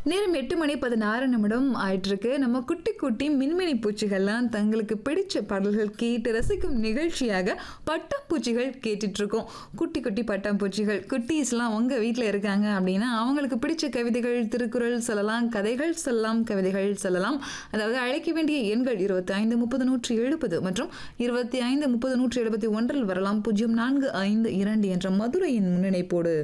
நேரம் எட்டு மணி பதினாறு நிமிடம் ஆயிட்டிருக்கு நம்ம குட்டி குட்டி மின்மினி பூச்சிகள்லாம் தங்களுக்கு பிடிச்ச பாடல்கள் கேட்டு ரசிக்கும் நிகழ்ச்சியாக பட்டாம்பூச்சிகள் கேட்டுட்டு இருக்கோம் குட்டி குட்டி பட்டாம்பூச்சிகள் குட்டீஸ்லாம் உங்க வீட்டில் இருக்காங்க அப்படின்னா அவங்களுக்கு பிடிச்ச கவிதைகள் திருக்குறள் சொல்லலாம் கதைகள் சொல்லலாம் கவிதைகள் சொல்லலாம் அதாவது அழைக்க வேண்டிய எண்கள் இருபத்தி ஐந்து முப்பது நூற்றி எழுபது மற்றும் இருபத்தி ஐந்து முப்பது நூற்றி எழுபத்தி ஒன்றில் வரலாம் பூஜ்ஜியம் நான்கு ஐந்து இரண்டு என்ற மதுரையின் முன்னிணைப்போடு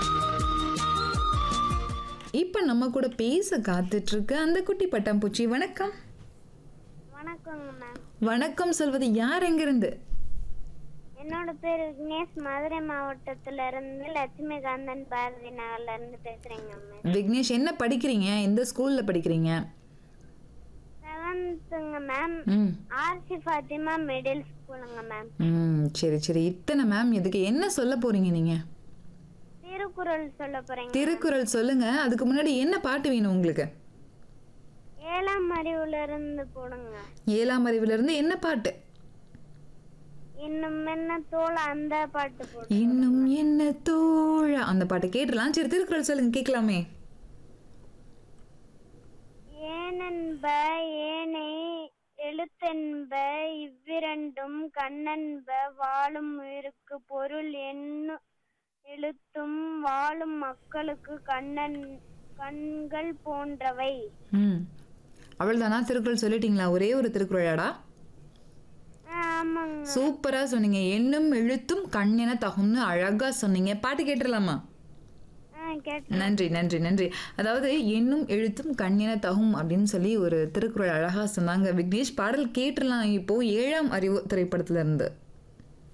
இப்ப நம்ம கூட பேச காத்துட்டு இருக்க அந்த குட்டி பட்டாம்பூச்சி வணக்கம் வணக்கங்க மேம் வணக்கம் சொல்வது யார் எங்கிருந்து என்னோட பேர் விக்னேஷ் மதுரை மாவட்டத்துல இருந்து லட்சுமிகாந்தன் பாரதி நகர்ல இருந்து பேசுறேங்க மேம் விக்னேஷ் என்ன படிக்கிறீங்க எந்த ஸ்கூல்ல படிக்கிறீங்க செவன்த்துங்க மேம் ம் ஆர்சி ஃபாத்திமா மிடில் ஸ்கூலுங்க மேம் ம் சரி சரி இத்தனை மேம் இதுக்கு என்ன சொல்ல போறீங்க நீங்க திருக்குறள் சொல்ல போறேங்க திருக்குறள் சொல்லுங்க அதுக்கு முன்னாடி என்ன பாட்டு வேணும் உங்களுக்கு ஏழாம் அறிவுல இருந்து போடுங்க ஏழாம் அறிவுல இருந்து என்ன பாட்டு இன்னும் என்ன தோல் அந்த பாட்டு போடு இன்னும் என்ன தோழா அந்த பாட்டு கேட்டுலாம் சரி திருக்குறள் சொல்லுங்க கேட்கலாமே ஏனென்ப ஏனை எழுத்தென்ப இவ்விரண்டும் கண்ணென்ப வாழும் உயிருக்கு பொருள் எண்ணு எழுத்தும் வாழும் மக்களுக்கு கண்ணன் கண்கள் போன்றவை ம் அவள்தானா திருக்குறள் சொல்லிட்டீங்களா ஒரே ஒரு திருக்குறளாடா ஆ, ஆமாங்க சூப்பரா சொன்னீங்க எண்ணும் எழுத்தும் கண்ணென தகும்னு அழகா சொன்னீங்க பாட்டு கேட்டுடலாமா ஆ கேட்ட நன்றி நன்றி நன்றி அதாவது எண்ணும் எழுத்தும் கண்ணென தகும் அப்படின்னு சொல்லி ஒரு திருக்குறள் அழகா சொன்னாங்க விக்னேஷ் பாடல் கேட்டுடலாம் இப்போ ஏழாம் அறிவு திரைப்படத்துல இருந்து